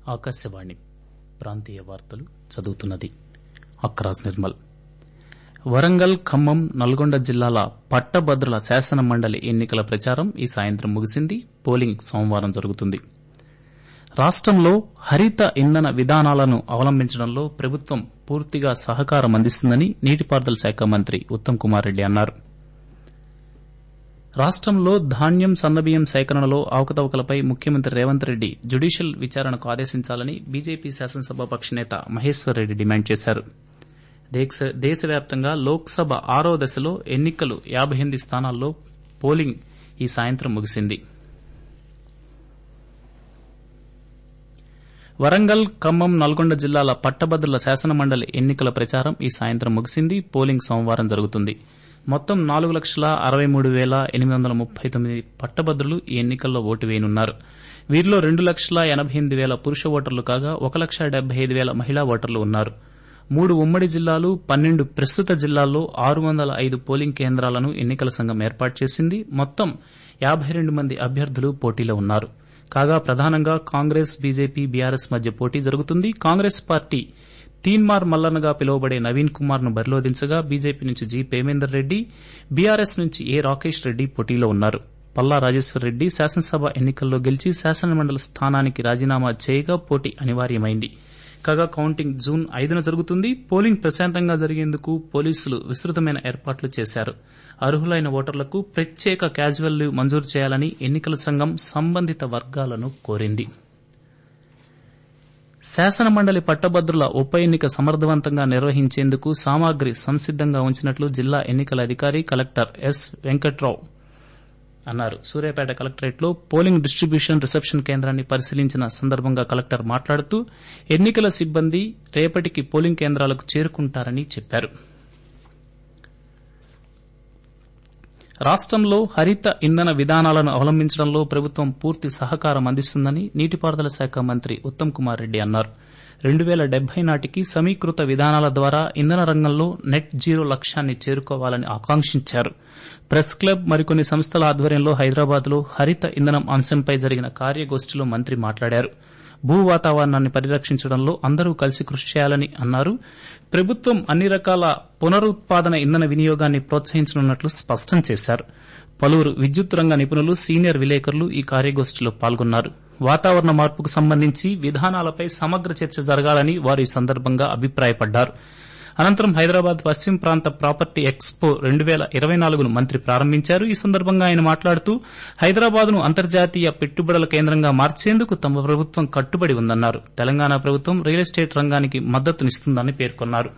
ఆకాశవాణి ప్రాంతీయ వార్తలు చదువుతున్నది అక్రాస్ నిర్మల్ వరంగల్ ఖమ్మం నల్గొండ జిల్లాల పట్టభద్రుల శాసన మండలి ఎన్నికల ప్రచారం ఈ సాయంత్రం ముగిసింది పోలింగ్ సోమవారం జరుగుతుంది రాష్టంలో హరిత ఇంధన విధానాలను అవలంబించడంలో ప్రభుత్వం పూర్తిగా సహకారం అందిస్తుందని నీటిపారుదల శాఖ మంత్రి ఉత్తమ్ కుమార్ రెడ్డి అన్నారు రాష్టంలో ధాన్యం సన్నబియ్యం సేకరణలో అవకతవకలపై ముఖ్యమంత్రి రేవంత్ రెడ్డి జ్యుడీషియల్ విచారణకు ఆదేశించాలని బీజేపీ శాసనసభాపక్ష నేత మహేశ్వర్ రెడ్డి డిమాండ్ చేశారు దేశవ్యాప్తంగా లోక్సభ ఆరో దశలో ఎన్నికలు యాబై ఎనిమిది స్థానాల్లో పోలింగ్ ఈ సాయంత్రం ముగిసింది వరంగల్ ఖమ్మం నల్గొండ జిల్లాల పట్టభద్రుల శాసనమండలి ఎన్నికల ప్రచారం ఈ సాయంత్రం ముగిసింది పోలింగ్ సోమవారం జరుగుతుంది మొత్తం నాలుగు లక్షల అరవై మూడు పేల ఎనిమిది వందల ముప్పై తొమ్మిది పట్టభద్రులు ఈ ఎన్నికల్లో ఓటు వేయనున్నారు వీరిలో రెండు లక్షల ఎనబై ఎనిమిది పేల పురుష ఓటర్లు కాగా ఒక లక్ష డెబ్బై ఐదు పేల మహిళా ఓటర్లు ఉన్నారు మూడు ఉమ్మడి జిల్లాలు పన్నెండు ప్రస్తుత జిల్లాల్లో ఆరు వందల ఐదు పోలింగ్ కేంద్రాలను ఎన్నికల సంఘం ఏర్పాటు చేసింది మొత్తం యాబై రెండు మంది అభ్యర్థులు పోటీలో ఉన్నారు కాగా ప్రధానంగా కాంగ్రెస్ బీజేపీ బీఆర్ఎస్ మధ్య పోటీ జరుగుతుంది కాంగ్రెస్ పార్టీ తీన్మార్ మల్లన్నగా పిలువబడే నవీన్ కుమార్ ను బరిలో దించగా బీజేపీ నుంచి జి పేమేందర్ రెడ్డి బీఆర్ఎస్ నుంచి ఏ రాకేష్ రెడ్డి పోటీలో ఉన్నారు పల్లా రాజేశ్వర్ రెడ్డి శాసనసభ ఎన్నికల్లో గెలిచి శాసనమండలి స్థానానికి రాజీనామా చేయగా పోటీ అనివార్యమైంది కాగా కౌంటింగ్ జూన్ ఐదున జరుగుతుంది పోలింగ్ ప్రశాంతంగా జరిగేందుకు పోలీసులు విస్తృతమైన ఏర్పాట్లు చేశారు అర్హులైన ఓటర్లకు ప్రత్యేక క్యాజువల్ లీవ్ మంజూరు చేయాలని ఎన్నికల సంఘం సంబంధిత వర్గాలను కోరింది శాసనమండలి పట్టభద్రుల ఉప ఎన్నిక సమర్థవంతంగా నిర్వహించేందుకు సామాగ్రి సంసిద్దంగా ఉంచినట్లు జిల్లా ఎన్నికల అధికారి కలెక్టర్ ఎస్ వెంకట్రావు అన్నారు సూర్యాపేట కలెక్టరేట్లో పోలింగ్ డిస్టిబ్యూషన్ రిసెప్షన్ కేంద్రాన్ని పరిశీలించిన సందర్భంగా కలెక్టర్ మాట్లాడుతూ ఎన్నికల సిబ్బంది రేపటికి పోలింగ్ కేంద్రాలకు చేరుకుంటారని చెప్పారు రాష్టంలో హరిత ఇంధన విధానాలను అవలంబించడంలో ప్రభుత్వం పూర్తి సహకారం అందిస్తుందని నీటిపారుదల శాఖ మంత్రి ఉత్తమ్ కుమార్ రెడ్డి అన్నారు రెండు పేల డెబ్బై నాటికి సమీకృత విధానాల ద్వారా ఇంధన రంగంలో నెట్ జీరో లక్ష్యాన్ని చేరుకోవాలని ఆకాంక్షించారు ప్రెస్ క్లబ్ మరికొన్ని సంస్థల ఆధ్వర్యంలో హైదరాబాద్ లో హరిత ఇంధనం అంశంపై జరిగిన కార్యగోష్ఠిలో మంత్రి మాట్లాడారు భూ వాతావరణాన్ని పరిరక్షించడంలో అందరూ కలిసి కృషి చేయాలని అన్నారు ప్రభుత్వం అన్ని రకాల పునరుత్పాదన ఇంధన వినియోగాన్ని ప్రోత్సహించనున్నట్లు స్పష్టం చేశారు పలువురు విద్యుత్ రంగ నిపుణులు సీనియర్ విలేకరులు ఈ కార్యగోష్ఠిలో పాల్గొన్నారు వాతావరణ మార్పుకు సంబంధించి విధానాలపై సమగ్ర చర్చ జరగాలని వారు ఈ సందర్భంగా అభిప్రాయపడ్డారు అనంతరం హైదరాబాద్ పశ్చిమ ప్రాంత ప్రాపర్టీ ఎక్స్పో రెండు పేల ఇరవై నాలుగును మంత్రి ప్రారంభించారు ఈ సందర్భంగా ఆయన మాట్లాడుతూ హైదరాబాద్ ను అంతర్జాతీయ పెట్టుబడుల కేంద్రంగా మార్చేందుకు తమ ప్రభుత్వం కట్టుబడి ఉందన్నారు తెలంగాణ ప్రభుత్వం రియల్ ఎస్టేట్ రంగానికి మద్దతునిస్తుందని పేర్కొన్నారు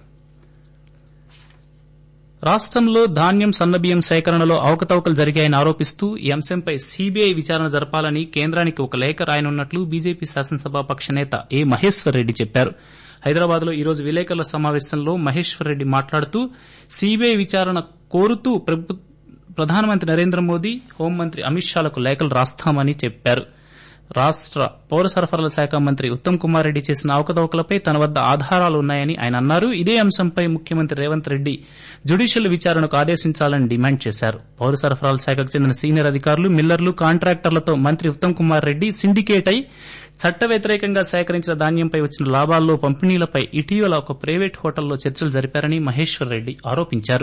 రాష్టంలో ధాన్యం సన్నబియ్యం సేకరణలో అవకతవకలు జరిగాయని ఆరోపిస్తూ ఈ అంశంపై సీబీఐ విచారణ జరపాలని కేంద్రానికి ఒక లేఖ రాయనున్నట్లు బీజేపీ శాసనసభాపక్ష నేత ఏ మహేశ్వర్ రెడ్డి చెప్పారు హైదరాబాద్ లో ఈరోజు విలేకరుల సమావేశంలో మహేశ్వర్ రెడ్డి మాట్లాడుతూ సీబీఐ విచారణ కోరుతూ ప్రధానమంత్రి నరేంద్ర మోదీ హోంమంత్రి అమిత్ షాలకు లేఖలు రాస్తామని చెప్పారు రాష్ట పౌర సరఫరాల శాఖ మంత్రి ఉత్తమ్ కుమార్ రెడ్డి చేసిన అవకతవకలపై తన వద్ద ఆధారాలు ఉన్నాయని ఆయన అన్నారు ఇదే అంశంపై ముఖ్యమంత్రి రేవంత్ రెడ్డి జ్యుడీషియల్ విచారణకు ఆదేశించాలని డిమాండ్ చేశారు పౌర సరఫరాల శాఖకు చెందిన సీనియర్ అధికారులు మిల్లర్లు కాంట్రాక్టర్లతో మంత్రి ఉత్తమ్ కుమార్ రెడ్డి సిండికేట్ అయి చట్ట వ్యతిరేకంగా సేకరించిన ధాన్యంపై వచ్చిన లాభాల్లో పంపిణీలపై ఇటీవల ఒక ప్రైవేట్ హోటల్లో చర్చలు జరిపారని మహేశ్వర్ రెడ్డి ఆరోపించారు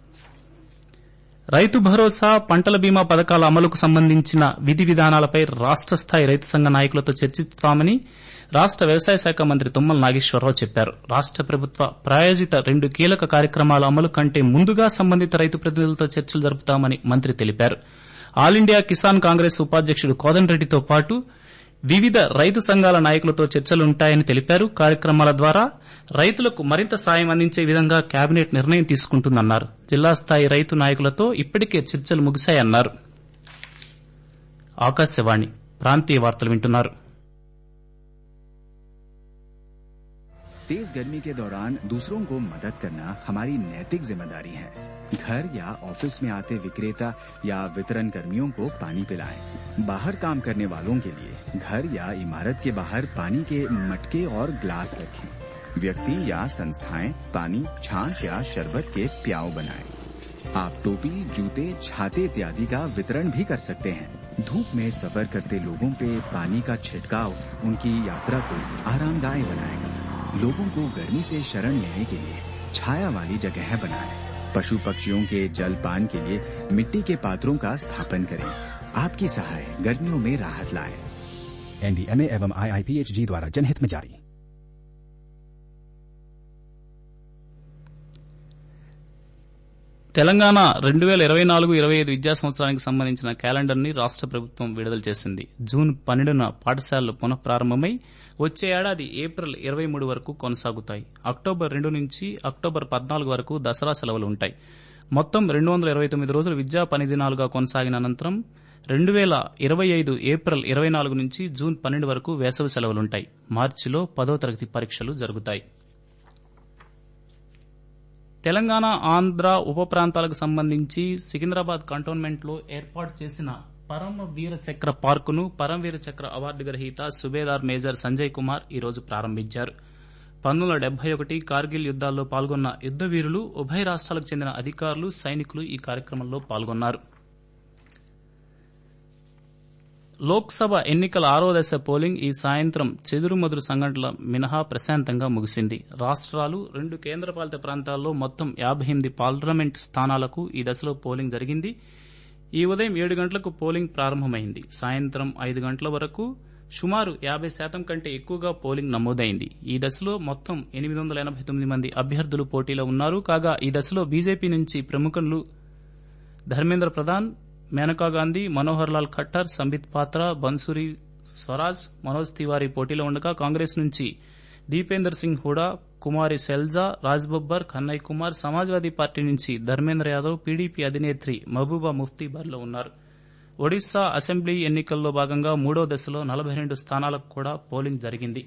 రైతు భరోసా పంటల బీమా పథకాల అమలుకు సంబంధించిన విధి విధానాలపై రాష్ట స్థాయి రైతు సంఘ నాయకులతో చర్చిస్తామని రాష్ట వ్యవసాయ శాఖ మంత్రి తుమ్మల నాగేశ్వరరావు చెప్పారు రాష్ట ప్రభుత్వ ప్రాయోజిత రెండు కీలక కార్యక్రమాల అమలు కంటే ముందుగా సంబంధిత రైతు ప్రతినిధులతో చర్చలు జరుపుతామని మంత్రి తెలిపారు ఆల్ ఇండియా కిసాన్ కాంగ్రెస్ ఉపాధ్యకుడు కోదండరెడ్డితో పాటు వివిధ రైతు సంఘాల నాయకులతో చర్చలుంటాయని తెలిపారు కార్యక్రమాల ద్వారా రైతులకు మరింత సాయం అందించే విధంగా కేబినెట్ నిర్ణయం తీసుకుంటుందన్నారు జిల్లా స్థాయి రైతు నాయకులతో ఇప్పటికే చర్చలు ముగిశాయన్నారు ఆకాశవాణి ప్రాంతీయ వార్తలు వింటున్నారు तेज गर्मी के दौरान दूसरों को मदद करना हमारी नैतिक जिम्मेदारी है घर या ऑफिस में आते विक्रेता या वितरण कर्मियों को पानी पिलाएं। बाहर काम करने वालों के लिए घर या इमारत के बाहर पानी के मटके और ग्लास रखें व्यक्ति या संस्थाएं पानी छाछ या शरबत के प्याव बनाएं। आप टोपी जूते छाते इत्यादि का वितरण भी कर सकते हैं धूप में सफर करते लोगों पे पानी का छिड़काव उनकी यात्रा को आरामदायक बनाएगा लोगों को गर्मी से शरण लेने के लिए छाया वाली जगह बनाएं पशु पक्षियों के जलपान के लिए मिट्टी के पात्रों का स्थापन करें आपकी सहाय गर्मियों में राहत लाए एनडीएमए एवं आईआईपीएचजी द्वारा जनहित में जारी తెలంగాణ రెండు వేల ఇరవై నాలుగు ఇరవై ఐదు విద్యా సంవత్సరానికి సంబంధించిన క్యాలెండర్ ని రాష్ట ప్రభుత్వం విడుదల చేసింది జూన్ పన్నెండున పాఠశాలలు పునఃప్రారంభమై వచ్చే ఏడాది ఏప్రిల్ ఇరవై మూడు వరకు కొనసాగుతాయి అక్టోబర్ రెండు నుంచి అక్టోబర్ పద్నాలుగు వరకు దసరా సెలవులు ఉంటాయి మొత్తం రెండు వందల ఇరవై తొమ్మిది రోజులు విద్యా పని దినాలుగా కొనసాగిన అనంతరం రెండు వేల ఇరవై ఐదు ఏప్రిల్ ఇరవై నాలుగు నుంచి జూన్ పన్నెండు వరకు వేసవి సెలవులుంటాయి మార్చిలో పదో తరగతి పరీక్షలు జరుగుతాయి తెలంగాణ ఆంధ్ర ఉప ప్రాంతాలకు సంబంధించి సికింద్రాబాద్ కంటోన్మెంట్లో ఏర్పాటు చేసిన పరమ వీర చక్ర పార్కును పరమవీర చక్ర అవార్డు గ్రహీత సుబేదార్ మేజర్ సంజయ్ కుమార్ ఈ రోజు ప్రారంభించారు పంతొమ్మిది వందల డెబ్బై ఒకటి కార్గిల్ యుద్దాల్లో పాల్గొన్న యుద్ద వీరులు ఉభయ రాష్ట్రాలకు చెందిన అధికారులు సైనికులు ఈ కార్యక్రమంలో పాల్గొన్నారు లోక్సభ ఎన్నికల ఆరో దశ పోలింగ్ ఈ సాయంత్రం చెదురుమదురు సంఘటనల మినహా ప్రశాంతంగా ముగిసింది రాష్ట్రాలు రెండు కేంద్రపాలిత ప్రాంతాల్లో మొత్తం యాబై ఎనిమిది పార్లమెంట్ స్థానాలకు ఈ దశలో పోలింగ్ జరిగింది ఈ ఉదయం ఏడు గంటలకు పోలింగ్ ప్రారంభమైంది సాయంత్రం ఐదు గంటల వరకు సుమారు యాబై శాతం కంటే ఎక్కువగా పోలింగ్ నమోదైంది ఈ దశలో మొత్తం ఎనిమిది వందల ఎనబై తొమ్మిది మంది అభ్యర్థులు పోటీలో ఉన్నారు కాగా ఈ దశలో బీజేపీ నుంచి ప్రముఖులు ధర్మేంద్ర ప్రధాన్ మేనకా గాంధీ మనోహర్ లాల్ ఖట్టర్ సంబిత్ పాత్ర బన్సూరి స్వరాజ్ మనోజ్ తివారీ పోటీలో ఉండగా కాంగ్రెస్ నుంచి దీపేందర్ సింగ్ హుడా కుమారి శెల్జా రాజ్ బబ్బర్ కన్నయ్ కుమార్ సమాజ్వాదీ పార్టీ నుంచి ధర్మేంద్ర యాదవ్ పీడీపీ అధినేత్రి మహబూబా ముఫ్తీ బరిలో ఉన్నారు ఒడిశా అసెంబ్లీ ఎన్నికల్లో భాగంగా మూడో దశలో నలభై రెండు స్థానాలకు కూడా పోలింగ్ జరిగింది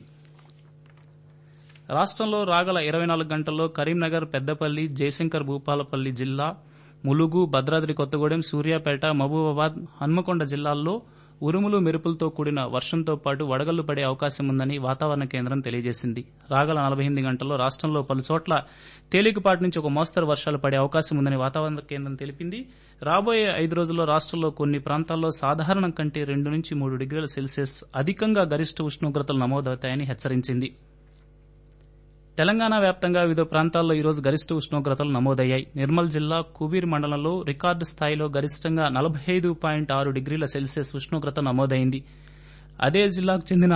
రాష్టంలో రాగల ఇరవై నాలుగు గంటల్లో కరీంనగర్ పెద్దపల్లి జయశంకర్ భూపాలపల్లి జిల్లా ములుగు భద్రాద్రి కొత్తగూడెం సూర్యాపేట మహబూబాబాద్ హన్మకొండ జిల్లాల్లో ఉరుములు మెరుపులతో కూడిన వర్షంతో పాటు వడగళ్లు పడే అవకాశం ఉందని వాతావరణ కేంద్రం తెలియజేసింది రాగల నలభై ఎనిమిది గంటల్లో రాష్టంలో పలుచోట్ల తేలికపాటి నుంచి ఒక మోస్తరు వర్షాలు పడే అవకాశం ఉందని వాతావరణ కేంద్రం తెలిపింది రాబోయే ఐదు రోజుల్లో రాష్టంలో కొన్ని ప్రాంతాల్లో సాధారణం కంటే రెండు నుంచి మూడు డిగ్రీల సెల్సియస్ అధికంగా గరిష్ట ఉష్ణోగ్రతలు నమోదవుతాయని హెచ్చరించింది తెలంగాణ వ్యాప్తంగా వివిధ ప్రాంతాల్లో ఈరోజు గరిష్ట ఉష్ణోగ్రతలు నమోదయ్యాయి నిర్మల్ జిల్లా కుబీర్ మండలంలో రికార్డు స్థాయిలో గరిష్టంగా నలభై ఐదు పాయింట్ ఆరు డిగ్రీల సెల్సియస్ ఉష్ణోగ్రత నమోదైంది అదే జిల్లాకు చెందిన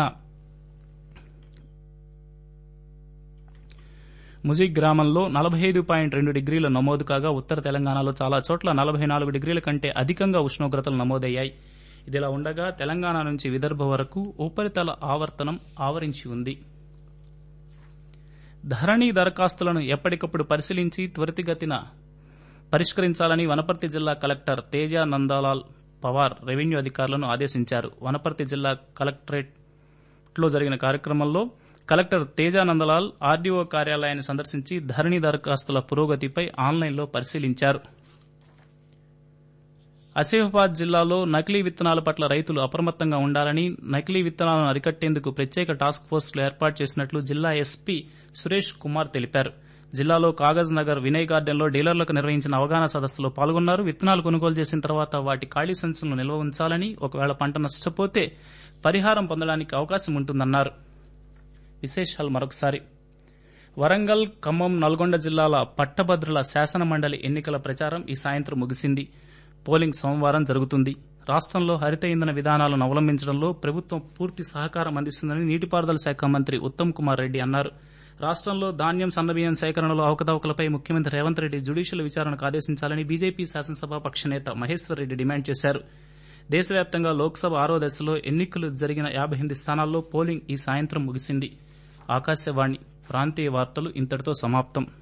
ముజిక్ గ్రామంలో నలభై ఐదు పాయింట్ రెండు డిగ్రీల నమోదు కాగా ఉత్తర తెలంగాణలో చాలా చోట్ల నలభై నాలుగు డిగ్రీల కంటే అధికంగా ఉష్ణోగ్రతలు నమోదయ్యాయి ఇదిలా ఉండగా తెలంగాణ నుంచి విదర్భ వరకు ఉపరితల ఆవర్తనం ఆవరించి ఉంది ధరణి దరఖాస్తులను ఎప్పటికప్పుడు పరిశీలించి త్వరితగతిన పరిష్కరించాలని వనపర్తి జిల్లా కలెక్టర్ తేజ నందలాల్ పవార్ రెవెన్యూ అధికారులను ఆదేశించారు వనపర్తి జిల్లా కలెక్టరేట్లో జరిగిన కార్యక్రమంలో కలెక్టర్ తేజ నందలాల్ ఆర్డీఓ కార్యాలయాన్ని సందర్శించి ధరణి దరఖాస్తుల పురోగతిపై ఆన్లైన్లో పరిశీలించారు ఆసిఫాబాద్ జిల్లాలో నకిలీ విత్తనాల పట్ల రైతులు అప్రమత్తంగా ఉండాలని నకిలీ విత్తనాలను అరికట్టేందుకు ప్రత్యేక టాస్క్ ఫోర్సులు ఏర్పాటు చేసినట్లు జిల్లా ఎస్పీ సురేష్ కుమార్ తెలిపారు జిల్లాలో కాగజ్ నగర్ వినయ్ గార్డెన్లో డీలర్లకు నిర్వహించిన అవగాహన సదస్సులో పాల్గొన్నారు విత్తనాలు కొనుగోలు చేసిన తర్వాత వాటి ఖాళీ సంచులను నిల్వ ఉంచాలని ఒకవేళ పంట నష్టపోతే పరిహారం పొందడానికి అవకాశం ఉంటుందన్నారు విశేషాలు మరొకసారి వరంగల్ ఖమ్మం నల్గొండ జిల్లాల పట్టభద్రుల శాసన మండలి ఎన్నికల ప్రచారం ఈ సాయంత్రం ముగిసింది పోలింగ్ సోమవారం జరుగుతుంది రాష్టంలో హరిత ఇంధన విధానాలను అవలంబించడంలో ప్రభుత్వం పూర్తి సహకారం అందిస్తుందని నీటిపారుదల శాఖ మంత్రి ఉత్తమ్ కుమార్ రెడ్డి అన్నారు రాష్టంలో ధాన్యం సన్నబియ్యం సేకరణలో అవకతవకలపై ముఖ్యమంత్రి రేవంత్ రెడ్డి జ్యుడిషియల్ విచారణకు ఆదేశించాలని బీజేపీ శాసనసభ పక్షనేత మహేశ్వర్ రెడ్డి డిమాండ్ చేశారు దేశవ్యాప్తంగా లోక్సభ ఆరో దశలో ఎన్నికలు జరిగిన యాబై ఎనిమిది స్థానాల్లో పోలింగ్ ఈ సాయంత్రం ముగిసింది ఆకాశవాణి ప్రాంతీయ వార్తలు ఇంతటితో సమాప్తం